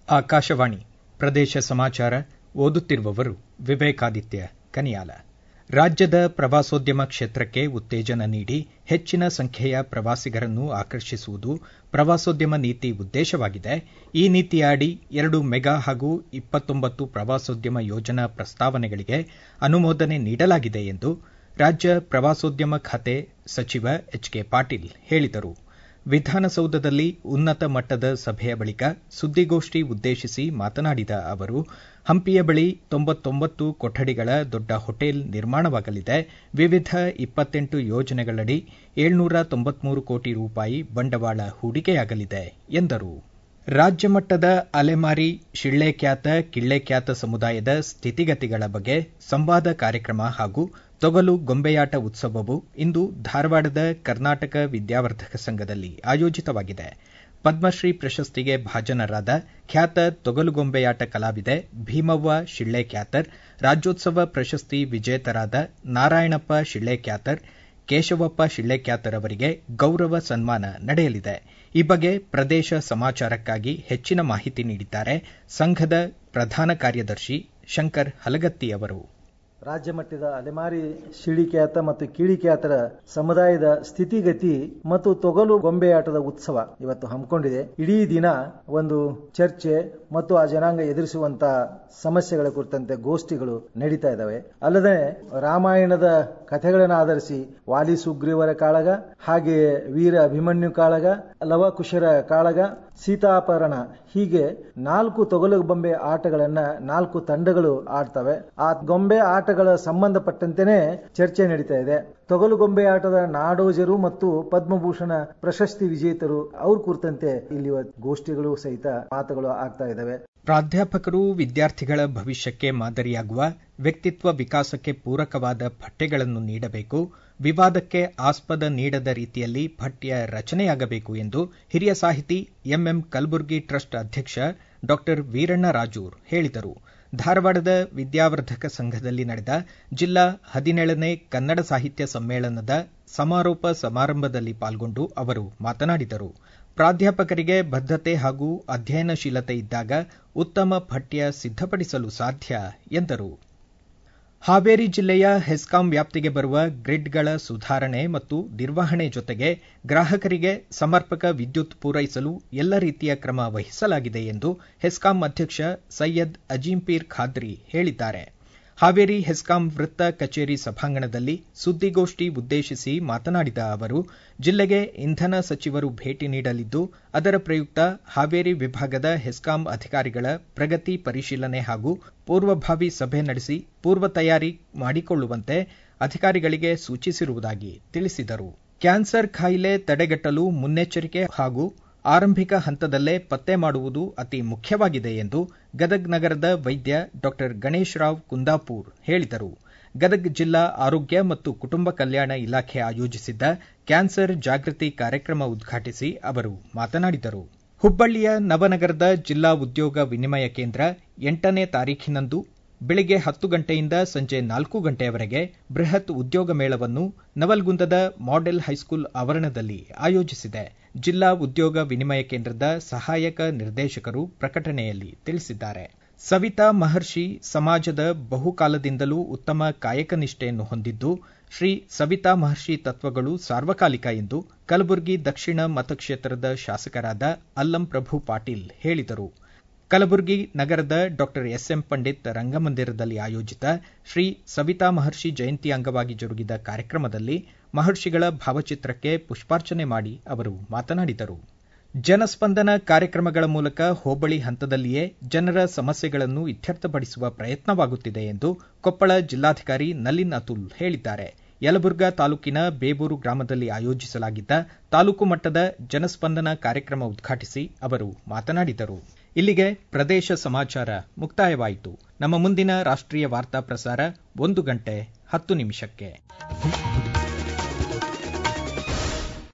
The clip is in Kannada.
ಆಕಾಶವಾಣಿ ಪ್ರದೇಶ ಸಮಾಚಾರ ಓದುತ್ತಿರುವವರು ವಿವೇಕಾದಿತ್ಯ ಕನಿಯಾಲ ರಾಜ್ಯದ ಪ್ರವಾಸೋದ್ಯಮ ಕ್ಷೇತ್ರಕ್ಕೆ ಉತ್ತೇಜನ ನೀಡಿ ಹೆಚ್ಚಿನ ಸಂಖ್ಯೆಯ ಪ್ರವಾಸಿಗರನ್ನು ಆಕರ್ಷಿಸುವುದು ಪ್ರವಾಸೋದ್ಯಮ ನೀತಿ ಉದ್ದೇಶವಾಗಿದೆ ಈ ನೀತಿಯ ಅಡಿ ಎರಡು ಮೆಗಾ ಹಾಗೂ ಇಪ್ಪತ್ತೊಂಬತ್ತು ಪ್ರವಾಸೋದ್ಯಮ ಯೋಜನಾ ಪ್ರಸ್ತಾವನೆಗಳಿಗೆ ಅನುಮೋದನೆ ನೀಡಲಾಗಿದೆ ಎಂದು ರಾಜ್ಯ ಪ್ರವಾಸೋದ್ಯಮ ಖಾತೆ ಸಚಿವ ಎಚ್ ಕೆ ಪಾಟೀಲ್ ಹೇಳಿದರು ವಿಧಾನಸೌಧದಲ್ಲಿ ಉನ್ನತ ಮಟ್ಟದ ಸಭೆಯ ಬಳಿಕ ಸುದ್ದಿಗೋಷ್ಠಿ ಉದ್ದೇಶಿಸಿ ಮಾತನಾಡಿದ ಅವರು ಹಂಪಿಯ ಬಳಿ ತೊಂಬತ್ತೊಂಬತ್ತು ಕೊಠಡಿಗಳ ದೊಡ್ಡ ಹೋಟೆಲ್ ನಿರ್ಮಾಣವಾಗಲಿದೆ ವಿವಿಧ ಇಪ್ಪತ್ತೆಂಟು ಯೋಜನೆಗಳಡಿ ಏಳ್ನೂರ ತೊಂಬತ್ಮೂರು ಕೋಟಿ ರೂಪಾಯಿ ಬಂಡವಾಳ ಹೂಡಿಕೆಯಾಗಲಿದೆ ಎಂದರು ರಾಜ್ಯ ಮಟ್ಟದ ಅಲೆಮಾರಿ ಶಿಳ್ಳೆಖ್ಯಾತ ಕಿಳ್ಳೆಖ್ಯಾತ ಸಮುದಾಯದ ಸ್ಥಿತಿಗತಿಗಳ ಬಗ್ಗೆ ಸಂವಾದ ಕಾರ್ಯಕ್ರಮ ಹಾಗೂ ತೊಗಲು ಗೊಂಬೆಯಾಟ ಉತ್ಸವವು ಇಂದು ಧಾರವಾಡದ ಕರ್ನಾಟಕ ವಿದ್ಯಾವರ್ಧಕ ಸಂಘದಲ್ಲಿ ಆಯೋಜಿತವಾಗಿದೆ ಪದ್ಮಶ್ರೀ ಪ್ರಶಸ್ತಿಗೆ ಭಾಜನರಾದ ಖ್ಯಾತ ತೊಗಲುಗೊಂಬೆಯಾಟ ಕಲಾವಿದೆ ಭೀಮವ್ವ ಶಿಳ್ಳೆಕ್ಯಾತರ್ ರಾಜ್ಯೋತ್ಸವ ಪ್ರಶಸ್ತಿ ವಿಜೇತರಾದ ನಾರಾಯಣಪ್ಪ ಶಿಳ್ಳೆಕ್ಯಾತರ್ ಕೇಶವಪ್ಪ ಶಿಳ್ಳೆಕ್ಯಾತರ್ ಅವರಿಗೆ ಗೌರವ ಸನ್ಮಾನ ನಡೆಯಲಿದೆ ಈ ಬಗ್ಗೆ ಪ್ರದೇಶ ಸಮಾಚಾರಕ್ಕಾಗಿ ಹೆಚ್ಚಿನ ಮಾಹಿತಿ ನೀಡಿದ್ದಾರೆ ಸಂಘದ ಪ್ರಧಾನ ಕಾರ್ಯದರ್ಶಿ ಶಂಕರ್ ಹಲಗತ್ತಿ ಅವರು ರಾಜ್ಯ ಮಟ್ಟದ ಅಲೆಮಾರಿ ಶಿಳಿಖ್ಯಾತ ಮತ್ತು ಕೀಳಿಖ್ಯಾತರ ಸಮುದಾಯದ ಸ್ಥಿತಿಗತಿ ಮತ್ತು ತೊಗಲು ಗೊಂಬೆಯಾಟದ ಉತ್ಸವ ಇವತ್ತು ಹಮ್ಮಿಕೊಂಡಿದೆ ಇಡೀ ದಿನ ಒಂದು ಚರ್ಚೆ ಮತ್ತು ಆ ಜನಾಂಗ ಎದುರಿಸುವಂತ ಸಮಸ್ಯೆಗಳ ಕುರಿತಂತೆ ಗೋಷ್ಠಿಗಳು ನಡೀತಾ ಇದ್ದಾವೆ ಅಲ್ಲದೆ ರಾಮಾಯಣದ ಕಥೆಗಳನ್ನು ಆಧರಿಸಿ ವಾಲಿ ಸುಗ್ರೀವರ ಕಾಳಗ ಹಾಗೆಯೇ ವೀರ ಅಭಿಮನ್ಯು ಕಾಳಗ ಲವಕುಶರ ಕಾಳಗ ಸೀತಾಪರಣ ಹೀಗೆ ನಾಲ್ಕು ತೊಗಲು ಬೊಂಬೆ ಆಟಗಳನ್ನ ನಾಲ್ಕು ತಂಡಗಳು ಆಡ್ತವೆ ಆ ಗೊಂಬೆ ಆಟಗಳ ಸಂಬಂಧಪಟ್ಟಂತೆನೆ ಚರ್ಚೆ ನಡೀತಾ ಇದೆ ತೊಗಲು ಗೊಂಬೆ ಆಟದ ನಾಡೋಜರು ಮತ್ತು ಪದ್ಮಭೂಷಣ ಪ್ರಶಸ್ತಿ ವಿಜೇತರು ಅವ್ರ ಕುರಿತಂತೆ ಇಲ್ಲಿ ಗೋಷ್ಠಿಗಳು ಸಹಿತ ಮಾತುಗಳು ಆಗ್ತಾ ಇದ್ದಾವೆ ಪ್ರಾಧ್ಯಾಪಕರು ವಿದ್ಯಾರ್ಥಿಗಳ ಭವಿಷ್ಯಕ್ಕೆ ಮಾದರಿಯಾಗುವ ವ್ಯಕ್ತಿತ್ವ ವಿಕಾಸಕ್ಕೆ ಪೂರಕವಾದ ಪಠ್ಯಗಳನ್ನು ನೀಡಬೇಕು ವಿವಾದಕ್ಕೆ ಆಸ್ಪದ ನೀಡದ ರೀತಿಯಲ್ಲಿ ಪಠ್ಯ ರಚನೆಯಾಗಬೇಕು ಎಂದು ಹಿರಿಯ ಸಾಹಿತಿ ಎಂಎಂ ಕಲಬುರ್ಗಿ ಟ್ರಸ್ಟ್ ಅಧ್ಯಕ್ಷ ಡಾ ವೀರಣ್ಣ ರಾಜೂರ್ ಹೇಳಿದರು ಧಾರವಾಡದ ವಿದ್ಯಾವರ್ಧಕ ಸಂಘದಲ್ಲಿ ನಡೆದ ಜಿಲ್ಲಾ ಹದಿನೇಳನೇ ಕನ್ನಡ ಸಾಹಿತ್ಯ ಸಮ್ಮೇಳನದ ಸಮಾರೋಪ ಸಮಾರಂಭದಲ್ಲಿ ಪಾಲ್ಗೊಂಡು ಅವರು ಮಾತನಾಡಿದರು ಪ್ರಾಧ್ಯಾಪಕರಿಗೆ ಬದ್ಧತೆ ಹಾಗೂ ಅಧ್ಯಯನಶೀಲತೆ ಇದ್ದಾಗ ಉತ್ತಮ ಪಠ್ಯ ಸಿದ್ಧಪಡಿಸಲು ಸಾಧ್ಯ ಎಂದರು ಹಾವೇರಿ ಜಿಲ್ಲೆಯ ಹೆಸ್ಕಾಂ ವ್ಯಾಪ್ತಿಗೆ ಬರುವ ಗ್ರಿಡ್ಗಳ ಸುಧಾರಣೆ ಮತ್ತು ನಿರ್ವಹಣೆ ಜೊತೆಗೆ ಗ್ರಾಹಕರಿಗೆ ಸಮರ್ಪಕ ವಿದ್ಯುತ್ ಪೂರೈಸಲು ಎಲ್ಲ ರೀತಿಯ ಕ್ರಮ ವಹಿಸಲಾಗಿದೆ ಎಂದು ಹೆಸ್ಕಾಂ ಅಧ್ಯಕ್ಷ ಸೈಯದ್ ಅಜೀಂಪೀರ್ ಖಾದ್ರಿ ಹೇಳಿದ್ದಾರೆ ಹಾವೇರಿ ಹೆಸ್ಕಾಂ ವೃತ್ತ ಕಚೇರಿ ಸಭಾಂಗಣದಲ್ಲಿ ಸುದ್ದಿಗೋಷ್ಠಿ ಉದ್ದೇಶಿಸಿ ಮಾತನಾಡಿದ ಅವರು ಜಿಲ್ಲೆಗೆ ಇಂಧನ ಸಚಿವರು ಭೇಟಿ ನೀಡಲಿದ್ದು ಅದರ ಪ್ರಯುಕ್ತ ಹಾವೇರಿ ವಿಭಾಗದ ಹೆಸ್ಕಾಂ ಅಧಿಕಾರಿಗಳ ಪ್ರಗತಿ ಪರಿಶೀಲನೆ ಹಾಗೂ ಪೂರ್ವಭಾವಿ ಸಭೆ ನಡೆಸಿ ಪೂರ್ವ ತಯಾರಿ ಮಾಡಿಕೊಳ್ಳುವಂತೆ ಅಧಿಕಾರಿಗಳಿಗೆ ಸೂಚಿಸಿರುವುದಾಗಿ ತಿಳಿಸಿದರು ಕ್ಯಾನ್ಸರ್ ಖಾಯಿಲೆ ತಡೆಗಟ್ಟಲು ಮುನ್ನೆಚ್ಚರಿಕೆ ಹಾಗೂ ಆರಂಭಿಕ ಹಂತದಲ್ಲೇ ಪತ್ತೆ ಮಾಡುವುದು ಅತಿ ಮುಖ್ಯವಾಗಿದೆ ಎಂದು ಗದಗ್ ನಗರದ ವೈದ್ಯ ಡಾ ಗಣೇಶ್ ರಾವ್ ಕುಂದಾಪುರ್ ಹೇಳಿದರು ಗದಗ್ ಜಿಲ್ಲಾ ಆರೋಗ್ಯ ಮತ್ತು ಕುಟುಂಬ ಕಲ್ಯಾಣ ಇಲಾಖೆ ಆಯೋಜಿಸಿದ್ದ ಕ್ಯಾನ್ಸರ್ ಜಾಗೃತಿ ಕಾರ್ಯಕ್ರಮ ಉದ್ಘಾಟಿಸಿ ಅವರು ಮಾತನಾಡಿದರು ಹುಬ್ಬಳ್ಳಿಯ ನವನಗರದ ಜಿಲ್ಲಾ ಉದ್ಯೋಗ ವಿನಿಮಯ ಕೇಂದ್ರ ಎಂಟನೇ ತಾರೀಖಿನಂದು ಬೆಳಗ್ಗೆ ಹತ್ತು ಗಂಟೆಯಿಂದ ಸಂಜೆ ನಾಲ್ಕು ಗಂಟೆಯವರೆಗೆ ಬೃಹತ್ ಉದ್ಯೋಗ ಮೇಳವನ್ನು ನವಲ್ಗುಂದದ ಮಾಡೆಲ್ ಹೈಸ್ಕೂಲ್ ಆವರಣದಲ್ಲಿ ಆಯೋಜಿಸಿದೆ ಜಿಲ್ಲಾ ಉದ್ಯೋಗ ವಿನಿಮಯ ಕೇಂದ್ರದ ಸಹಾಯಕ ನಿರ್ದೇಶಕರು ಪ್ರಕಟಣೆಯಲ್ಲಿ ತಿಳಿಸಿದ್ದಾರೆ ಸವಿತಾ ಮಹರ್ಷಿ ಸಮಾಜದ ಬಹುಕಾಲದಿಂದಲೂ ಉತ್ತಮ ಕಾಯಕ ನಿಷ್ಠೆಯನ್ನು ಹೊಂದಿದ್ದು ಶ್ರೀ ಸವಿತಾ ಮಹರ್ಷಿ ತತ್ವಗಳು ಸಾರ್ವಕಾಲಿಕ ಎಂದು ಕಲಬುರಗಿ ದಕ್ಷಿಣ ಮತಕ್ಷೇತ್ರದ ಶಾಸಕರಾದ ಅಲ್ಲಂ ಪ್ರಭು ಪಾಟೀಲ್ ಹೇಳಿದರು ಕಲಬುರಗಿ ನಗರದ ಡಾ ಎಸ್ಎಂ ಪಂಡಿತ್ ರಂಗಮಂದಿರದಲ್ಲಿ ಆಯೋಜಿತ ಶ್ರೀ ಸವಿತಾ ಮಹರ್ಷಿ ಜಯಂತಿ ಅಂಗವಾಗಿ ಜರುಗಿದ ಕಾರ್ಯಕ್ರಮದಲ್ಲಿ ಮಹರ್ಷಿಗಳ ಭಾವಚಿತ್ರಕ್ಕೆ ಪುಷ್ಪಾರ್ಚನೆ ಮಾಡಿ ಅವರು ಮಾತನಾಡಿದರು ಜನಸ್ಪಂದನ ಕಾರ್ಯಕ್ರಮಗಳ ಮೂಲಕ ಹೋಬಳಿ ಹಂತದಲ್ಲಿಯೇ ಜನರ ಸಮಸ್ಯೆಗಳನ್ನು ಇತ್ಯರ್ಥಪಡಿಸುವ ಪ್ರಯತ್ನವಾಗುತ್ತಿದೆ ಎಂದು ಕೊಪ್ಪಳ ಜಿಲ್ಲಾಧಿಕಾರಿ ನಲಿನ್ ಅತುಲ್ ಹೇಳಿದ್ದಾರೆ ಯಲಬುರ್ಗಾ ತಾಲೂಕಿನ ಬೇಬೂರು ಗ್ರಾಮದಲ್ಲಿ ಆಯೋಜಿಸಲಾಗಿದ್ದ ತಾಲೂಕು ಮಟ್ಟದ ಜನಸ್ಪಂದನ ಕಾರ್ಯಕ್ರಮ ಉದ್ಘಾಟಿಸಿ ಅವರು ಮಾತನಾಡಿದರು ಇಲ್ಲಿಗೆ ಪ್ರದೇಶ ಸಮಾಚಾರ ಮುಕ್ತಾಯವಾಯಿತು ನಮ್ಮ ಮುಂದಿನ ರಾಷ್ಟ್ರೀಯ ವಾರ್ತಾ ಪ್ರಸಾರ ಒಂದು ಗಂಟೆ ಹತ್ತು ನಿಮಿಷಕ್ಕೆ